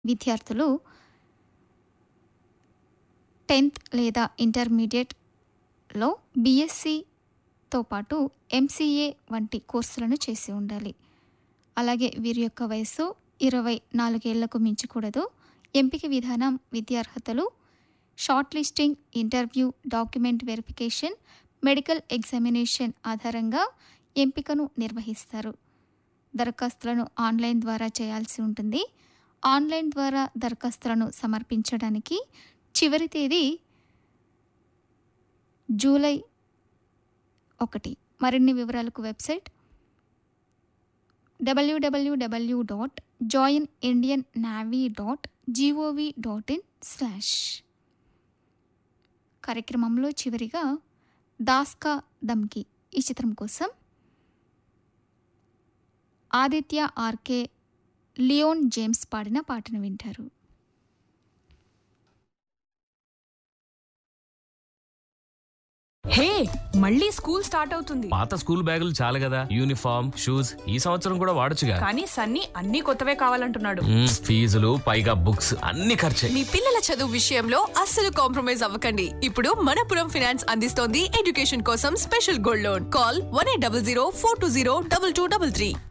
విద్యార్థులు టెన్త్ లేదా ఇంటర్మీడియట్లో బీఎస్సీతో పాటు ఎంసీఏ వంటి కోర్సులను చేసి ఉండాలి అలాగే వీరి యొక్క వయసు ఇరవై నాలుగేళ్లకు మించకూడదు ఎంపిక విధానం విద్యార్హతలు short listing interview document verification medical examination ఆధారంగా ఎంపికను నిర్వహిస్తారు దరఖాస్తులను ఆన్లైన్ ద్వారా చేయాల్సి ఉంటుంది ఆన్లైన్ ద్వారా దరఖాస్తులను సమర్పించడానికి చివరి తేదీ జూలై ఒకటి మరిన్ని వివరాలకు website WWW dot join Indian navy dot GOV dot in slash కార్యక్రమంలో చివరిగా దాస్కా దమ్కి ఈ చిత్రం కోసం ఆదిత్య ఆర్కే లియోన్ జేమ్స్ పాడిన పాటను వింటారు హే మళ్ళీ స్కూల్ స్టార్ట్ అవుతుంది పాత స్కూల్ బ్యాగులు చాలు కదా యూనిఫామ్ షూస్ ఈ సంవత్సరం కూడా వాడొచ్చుగా కానీ సన్నీ అన్ని కొత్తవే కావాలంటున్నాడు మ్మ్, ఫీజులు పైగా బుక్స్ అన్ని ఖర్చే మీ పిల్లల చదువు విషయంలో అస్సలు కాంప్రమైజ్ అవ్వకండి ఇప్పుడు మనపురం ఫైనాన్స్ అందిస్తోంది ఎడ్యుకేషన్ కోసం special gold loan call one eight double zero four two zero double two double three